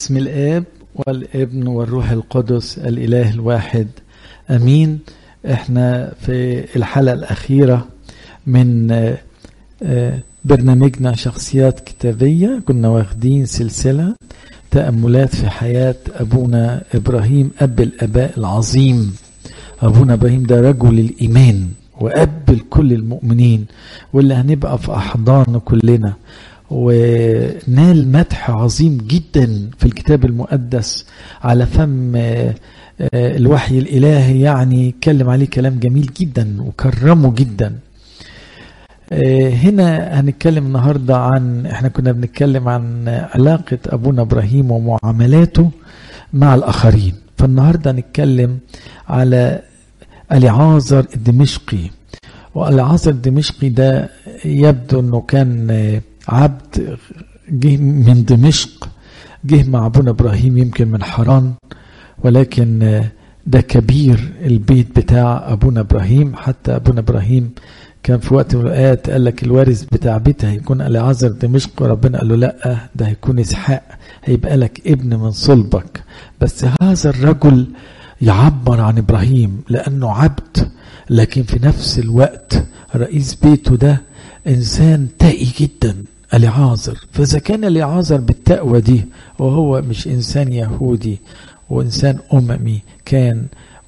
باسم الاب والابن والروح القدس الاله الواحد امين احنا في الحلقه الاخيره من برنامجنا شخصيات كتابيه كنا واخدين سلسله تاملات في حياه ابونا ابراهيم اب الاباء العظيم ابونا ابراهيم ده رجل الايمان واب لكل المؤمنين واللي هنبقى في احضانه كلنا ونال مدح عظيم جدا في الكتاب المقدس على فم الوحي الالهي يعني اتكلم عليه كلام جميل جدا وكرمه جدا هنا هنتكلم النهارده عن احنا كنا بنتكلم عن علاقه ابونا ابراهيم ومعاملاته مع الاخرين فالنهارده هنتكلم على اليعازر الدمشقي واليعازر الدمشقي ده يبدو انه كان عبد جه من دمشق جه مع ابونا ابراهيم يمكن من حران ولكن ده كبير البيت بتاع ابونا ابراهيم حتى ابونا ابراهيم كان في وقت من الاوقات قال لك الوارث بتاع بيته هيكون اليعازر دمشق وربنا قال له لا ده هيكون اسحاق هيبقى لك ابن من صلبك بس هذا الرجل يعبر عن ابراهيم لانه عبد لكن في نفس الوقت رئيس بيته ده انسان تقي جدا اليعازر فاذا كان اليعازر بالتقوى دي وهو مش انسان يهودي وانسان اممي كان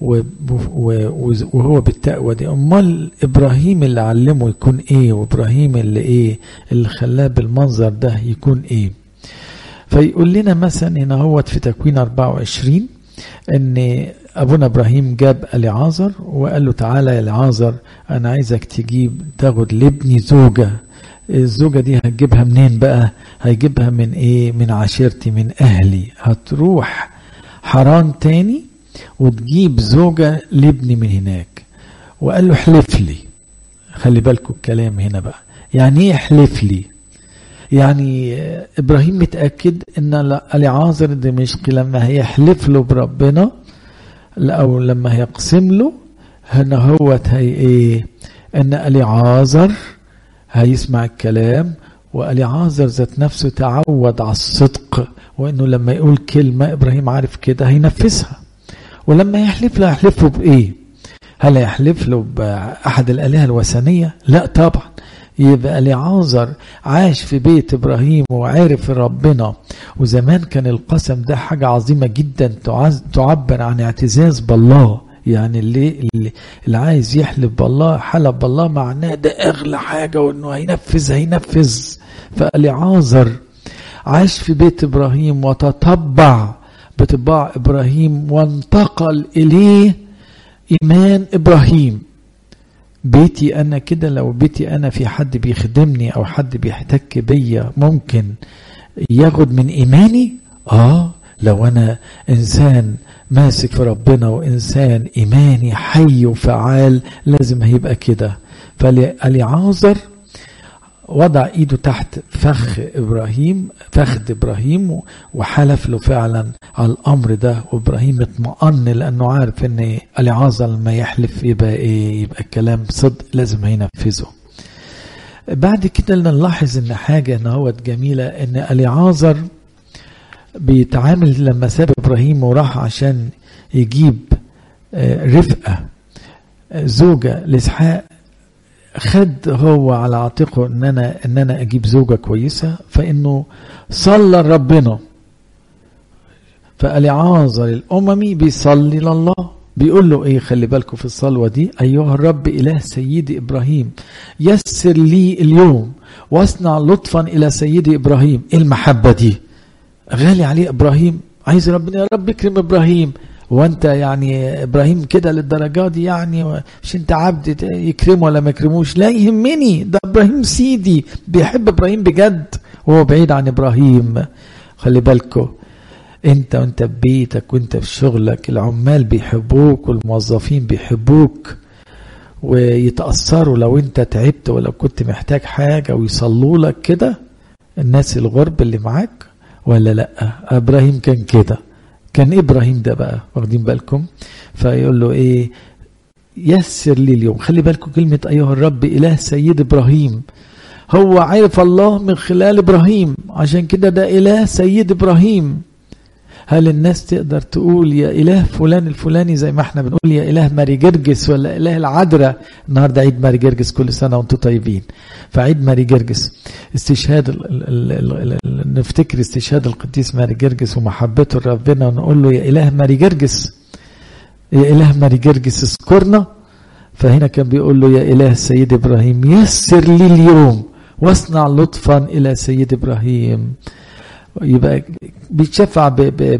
وهو بالتقوى دي امال ابراهيم اللي علمه يكون ايه وابراهيم اللي ايه اللي خلاه بالمنظر ده يكون ايه فيقول لنا مثلا هنا هو في تكوين 24 ان ابونا ابراهيم جاب اليعازر وقال له تعالى يا اليعازر انا عايزك تجيب تاخد لابني زوجه الزوجة دي هتجيبها منين بقى هيجيبها من ايه من عشيرتي من اهلي هتروح حران تاني وتجيب زوجة لابني من هناك وقال له احلف لي خلي بالكم الكلام هنا بقى يعني ايه احلف لي يعني ابراهيم متاكد ان اليعازر الدمشقي لما هيحلف له بربنا او لما هيقسم له هنا هو هي ايه ان اليعازر هيسمع الكلام واليعازر ذات نفسه تعود على الصدق وانه لما يقول كلمه ابراهيم عارف كده هينفذها ولما يحلف له يحلف له بايه هل يحلف له باحد الالهه الوثنيه لا طبعا يبقى لعازر عاش في بيت ابراهيم وعرف ربنا وزمان كان القسم ده حاجه عظيمه جدا تعبر عن اعتزاز بالله يعني اللي اللي عايز يحلف بالله حلف بالله معناه ده اغلى حاجه وانه هينفذ هينفذ فالعازر عاش في بيت ابراهيم وتطبع بطباع ابراهيم وانتقل اليه ايمان ابراهيم بيتي انا كده لو بيتي انا في حد بيخدمني او حد بيحتك بيا ممكن ياخد من ايماني اه لو انا انسان ماسك في ربنا وانسان ايماني حي وفعال لازم هيبقى كده فاليعازر وضع ايده تحت فخ ابراهيم فخذ ابراهيم وحلف له فعلا على الامر ده وابراهيم اطمأن لانه عارف ان اليعازر لما يحلف يبقى ايه يبقى الكلام صدق لازم هينفذه بعد كده نلاحظ ان حاجه ان هو جميله ان اليعازر بيتعامل لما ساب ابراهيم وراح عشان يجيب رفقه زوجه لاسحاق خد هو على عاتقه ان انا ان انا اجيب زوجه كويسه فانه صلى لربنا فاليعازر الاممي بيصلي لله بيقول له ايه خلي بالكم في الصلوه دي ايها الرب اله سيدي ابراهيم يسر لي اليوم واصنع لطفا الى سيدي ابراهيم ايه المحبه دي غالي عليه ابراهيم عايز ربنا يا رب اكرم ابراهيم وانت يعني ابراهيم كده للدرجه دي يعني مش انت عبد يكرمه ولا ما يكرموش لا يهمني ده ابراهيم سيدي بيحب ابراهيم بجد وهو بعيد عن ابراهيم خلي بالكم انت وانت في بيتك وانت في شغلك العمال بيحبوك والموظفين بيحبوك ويتأثروا لو انت تعبت ولو كنت محتاج حاجة ويصلوا لك كده الناس الغرب اللي معاك ولا لا ابراهيم كان كده كان إيه ابراهيم ده بقى واخدين بالكم فيقول له ايه يسر لي اليوم خلي بالكم كلمة أيها الرب إله سيد إبراهيم هو عرف الله من خلال إبراهيم عشان كده ده إله سيد إبراهيم هل الناس تقدر تقول يا إله فلان الفلاني زي ما احنا بنقول يا إله ماري جرجس ولا إله العذراء النهاردة عيد ماري جرجس كل سنة وانتم طيبين فعيد ماري جرجس استشهاد ال ال ال ال نفتكر استشهاد القديس ماري جرجس ومحبته لربنا ونقول له يا إله ماري جرجس يا إله ماري جرجس اذكرنا فهنا كان بيقول له يا إله السيد إبراهيم يسر لي اليوم واصنع لطفا إلى سيد إبراهيم يبقى بيتشفع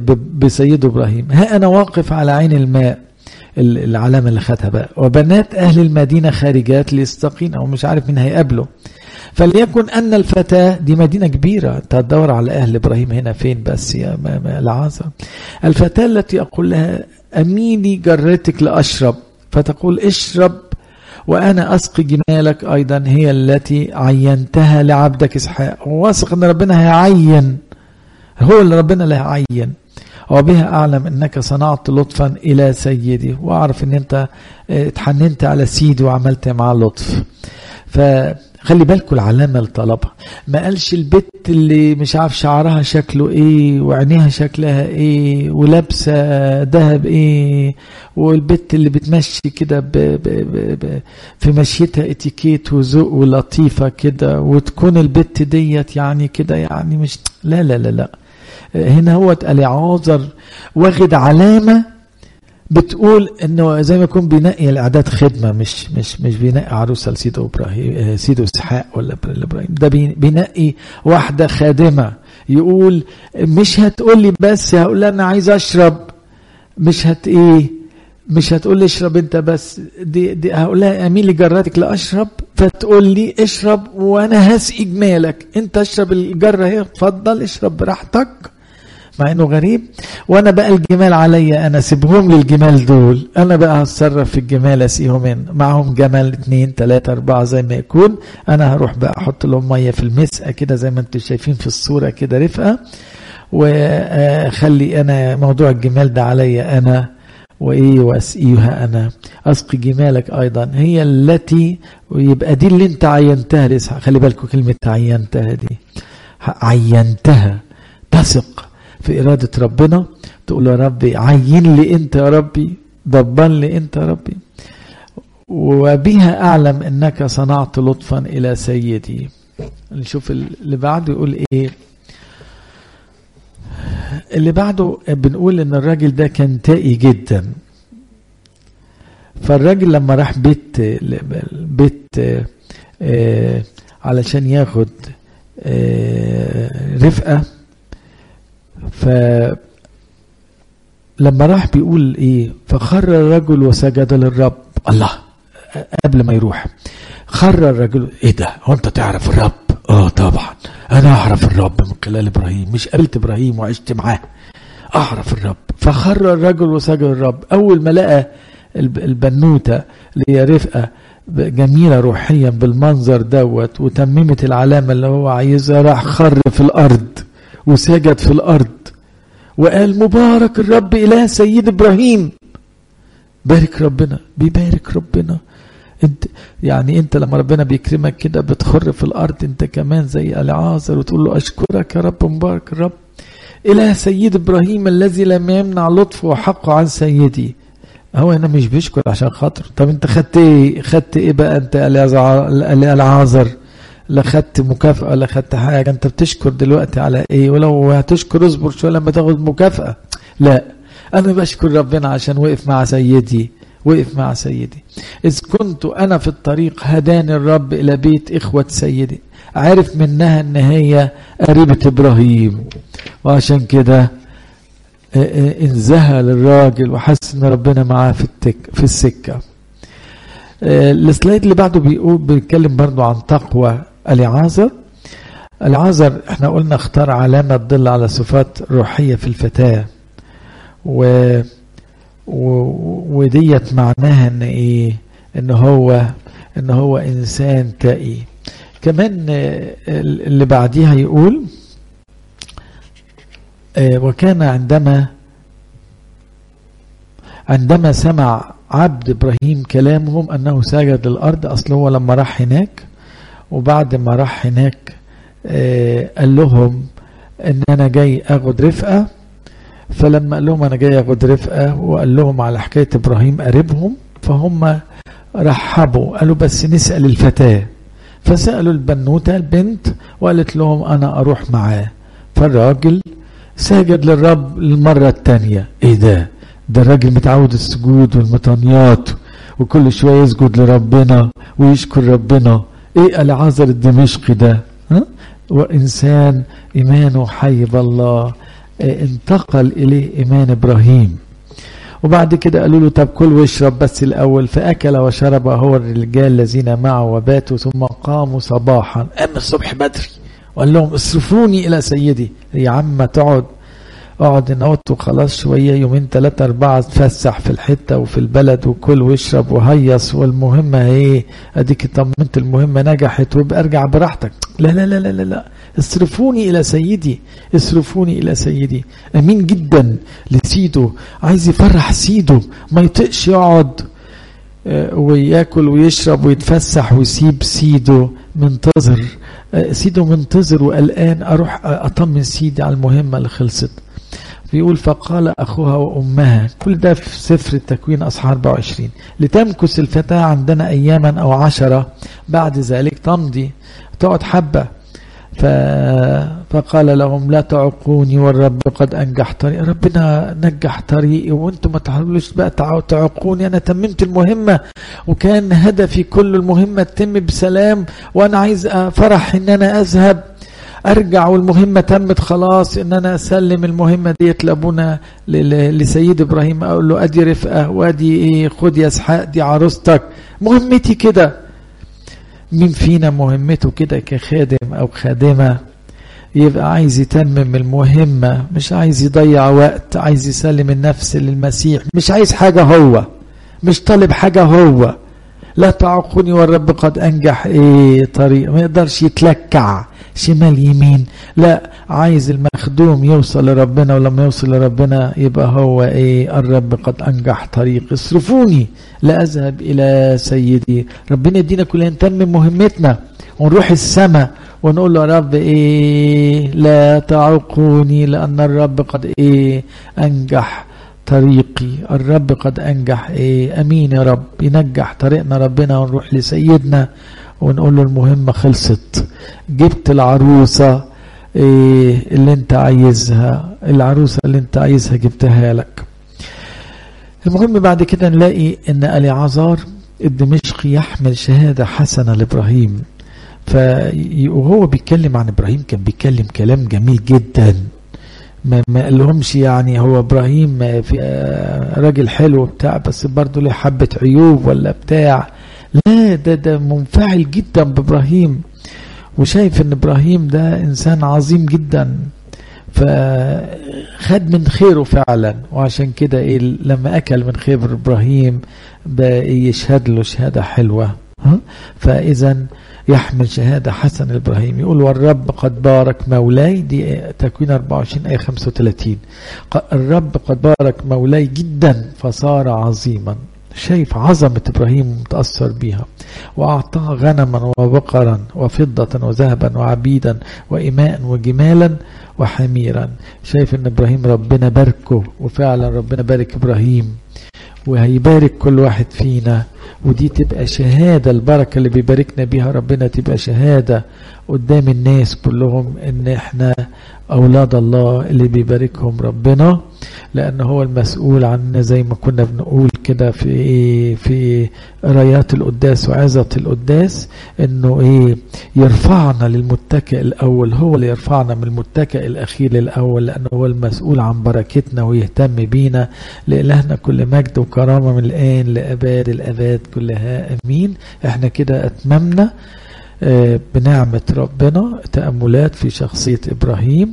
بسيده إبراهيم ها أنا واقف على عين الماء العلامة اللي خدها بقى وبنات أهل المدينة خارجات ليستقين أو مش عارف مين هيقابله فليكن أن الفتاة دي مدينة كبيرة تدور على أهل إبراهيم هنا فين بس يا العازة الفتاة التي أقول لها أميني جرتك لأشرب فتقول اشرب وأنا أسقي جمالك أيضا هي التي عينتها لعبدك إسحاق واثق أن ربنا هيعين هو اللي ربنا اللي هيعين وبها أعلم أنك صنعت لطفا إلى سيدي وأعرف أن أنت اتحننت على سيدي وعملت معاه لطف فخلي بالكم العلامة اللي طلبها ما قالش البت اللي مش عارف شعرها شكله ايه وعينيها شكلها ايه ولابسة ذهب ايه والبت اللي بتمشي كده ب ب ب ب في مشيتها اتيكيت وذوق ولطيفة كده وتكون البت ديت يعني كده يعني مش لا لا لا لا هنا هو اليعازر واخد علامة بتقول انه زي ما يكون بينقي الاعداد خدمه مش مش مش بينقي عروسه لسيدو ابراهيم سيدو اسحاق ولا ابراهيم ده بينقي واحده خادمه يقول مش هتقول لي بس هقول انا عايز اشرب مش هت ايه مش هتقول لي اشرب انت بس دي, دي هقول لها اميلي جراتك لاشرب فتقول لي اشرب وانا هسقي جمالك انت اشرب الجره اهي اتفضل اشرب براحتك مع انه غريب وانا بقى الجمال عليا انا سيبهم لي الجمال دول انا بقى هتصرف في الجمال اسقيهم من معهم جمال اتنين تلاتة اربعة زي ما يكون انا هروح بقى احط لهم مية في المسقة كده زي ما انتم شايفين في الصورة كده رفقة وخلي انا موضوع الجمال ده عليا انا وايه واسقيها انا اسقي جمالك ايضا هي التي ويبقى دي اللي انت عينتها لاسحاق خلي بالكم كلمه عينتها دي عينتها تثق في إرادة ربنا تقول يا ربي عين لي أنت يا ربي ضبان لي أنت يا ربي وبها أعلم أنك صنعت لطفا إلى سيدي نشوف اللي بعده يقول إيه اللي بعده بنقول ان الراجل ده كان تائي جدا فالراجل لما راح بيت بيت آه علشان ياخد آه رفقه ف لما راح بيقول ايه فخر الرجل وسجد للرب الله قبل ما يروح خر الرجل ايه ده هو انت تعرف الرب اه طبعا انا اعرف الرب من خلال ابراهيم مش قابلت ابراهيم وعشت معاه اعرف الرب فخر الرجل وسجد للرب اول ما لقى البنوته اللي هي رفقه جميلة روحيا بالمنظر دوت وتممت العلامة اللي هو عايزها راح خر في الأرض وسجد في الأرض وقال مبارك الرب إله سيد إبراهيم بارك ربنا بيبارك ربنا انت يعني انت لما ربنا بيكرمك كده بتخر في الارض انت كمان زي العازر وتقول له اشكرك يا رب مبارك الرب اله سيد ابراهيم الذي لم يمنع لطفه وحقه عن سيدي هو هنا مش بيشكر عشان خاطر طب انت خدت ايه خدت ايه بقى انت العازر لا خدت مكافأة ولا خدت حاجة انت بتشكر دلوقتي على ايه ولو هتشكر اصبر شوية لما تاخد مكافأة لا انا بشكر ربنا عشان وقف مع سيدي وقف مع سيدي إذ كنت أنا في الطريق هداني الرب إلى بيت إخوة سيدي عرف منها أن هي قريبة إبراهيم وعشان كده انزهى للراجل وحس ان ربنا معاه في التك في السكه السلايد اللي بعده بيقول بيتكلم برضو عن تقوى اليعازر اليعازر احنا قلنا اختار علامه تدل على صفات روحيه في الفتاه و وديت معناها ان ايه ان هو ان هو انسان تقي كمان اللي بعديها يقول وكان عندما عندما سمع عبد ابراهيم كلامهم انه سجد للارض اصل هو لما راح هناك وبعد ما راح هناك قال لهم ان انا جاي اخد رفقه فلما قال لهم انا جاي اخد رفقه وقال لهم على حكايه ابراهيم قريبهم فهم رحبوا قالوا بس نسال الفتاه فسالوا البنوته البنت وقالت لهم انا اروح معاه فالراجل ساجد للرب للمره الثانيه ايه ده ده الراجل متعود السجود والمطانيات وكل شويه يسجد لربنا ويشكر ربنا ايه العازر الدمشقي ده ها؟ وانسان ايمانه حي بالله اه انتقل اليه ايمان ابراهيم وبعد كده قالوا له طب كل واشرب بس الاول فاكل وشرب هو الرجال الذين معه وباتوا ثم قاموا صباحا قام الصبح بدري وقال لهم اصرفوني الى سيدي يا عم تقعد اقعد نقعد وخلاص شويه يومين ثلاثه اربعه تفسح في الحته وفي البلد وكل واشرب وهيص والمهمه ايه اديك طمنت المهمه نجحت وابقى ارجع براحتك لا لا لا لا لا, لا. اصرفوني الى سيدي اصرفوني الى سيدي امين جدا لسيده عايز يفرح سيده ما يطقش يقعد وياكل ويشرب ويتفسح ويسيب سيده منتظر سيده منتظر وقلقان اروح اطمن سيدي على المهمه اللي خلصت بيقول فقال أخوها وأمها كل ده في سفر التكوين أصحاح 24 لتمكث الفتاة عندنا أياما أو عشرة بعد ذلك تمضي تقعد حبة ف... فقال لهم لا تعقوني والرب قد أنجح طريقي ربنا نجح طريقي وانتم ما تحاولوش بقى تعقوني أنا تممت المهمة وكان هدفي كل المهمة تتم بسلام وأنا عايز فرح إن أنا أذهب ارجع والمهمه تمت خلاص ان انا اسلم المهمه ديت لابونا لسيد ابراهيم اقول له ادي رفقه وادي ايه خد يا اسحاق دي عروستك مهمتي كده مين فينا مهمته كده كخادم او خادمه يبقى عايز يتمم المهمه مش عايز يضيع وقت عايز يسلم النفس للمسيح مش عايز حاجه هو مش طالب حاجه هو لا تعقني والرب قد انجح ايه طريق ما يقدرش يتلكع شمال يمين لا عايز المخدوم يوصل لربنا ولما يوصل لربنا يبقى هو ايه الرب قد انجح طريق اصرفوني لاذهب الى سيدي ربنا يدينا كلنا نتمم مهمتنا ونروح السماء ونقول له يا رب ايه لا تعقوني لان الرب قد ايه انجح طريقي الرب قد انجح ايه امين يا رب ينجح طريقنا ربنا ونروح لسيدنا ونقول له المهمة خلصت جبت العروسة إيه اللي انت عايزها العروسة اللي انت عايزها جبتها لك المهم بعد كده نلاقي ان اليعازار الدمشقي يحمل شهادة حسنة لابراهيم وهو بيتكلم عن ابراهيم كان بيتكلم كلام جميل جدا ما ما قالهمش يعني هو ابراهيم في راجل حلو بتاع بس برضه له حبه عيوب ولا بتاع لا ده ده منفعل جدا بابراهيم وشايف ان ابراهيم ده انسان عظيم جدا فخد من خيره فعلا وعشان كده إيه لما اكل من خير ابراهيم بقى يشهد له شهاده حلوه فاذا يحمل شهادة حسن إبراهيم يقول والرب قد بارك مولاي دي تكوين 24 آية 35 الرب قد بارك مولاي جدا فصار عظيما شايف عظمة إبراهيم متأثر بيها وأعطاه غنما وبقرا وفضة وذهبا وعبيدا وإماء وجمالا وحميرا شايف إن إبراهيم ربنا باركه وفعلا ربنا بارك إبراهيم وهيبارك كل واحد فينا ودي تبقى شهادة البركة اللي بيباركنا بيها ربنا تبقى شهادة قدام الناس كلهم ان احنا اولاد الله اللي بيباركهم ربنا لان هو المسؤول عنا زي ما كنا بنقول كده في في قرايات القداس وعظة القداس انه ايه يرفعنا للمتكئ الاول هو اللي يرفعنا من المتكئ الاخير للاول لانه هو المسؤول عن بركتنا ويهتم بينا لالهنا كل مجد وكرامه من الان لاباد الاباد كلها امين احنا كده اتممنا بنعمة ربنا تأملات في شخصية إبراهيم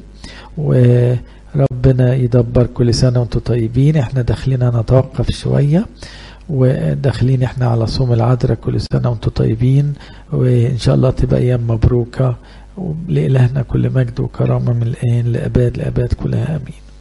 وربنا يدبر كل سنة وانتم طيبين احنا داخلين نتوقف شوية وداخلين احنا على صوم العذراء كل سنة وانتم طيبين وإن شاء الله تبقى أيام مبروكة لإلهنا كل مجد وكرامة من الآن لأباد لأباد كلها أمين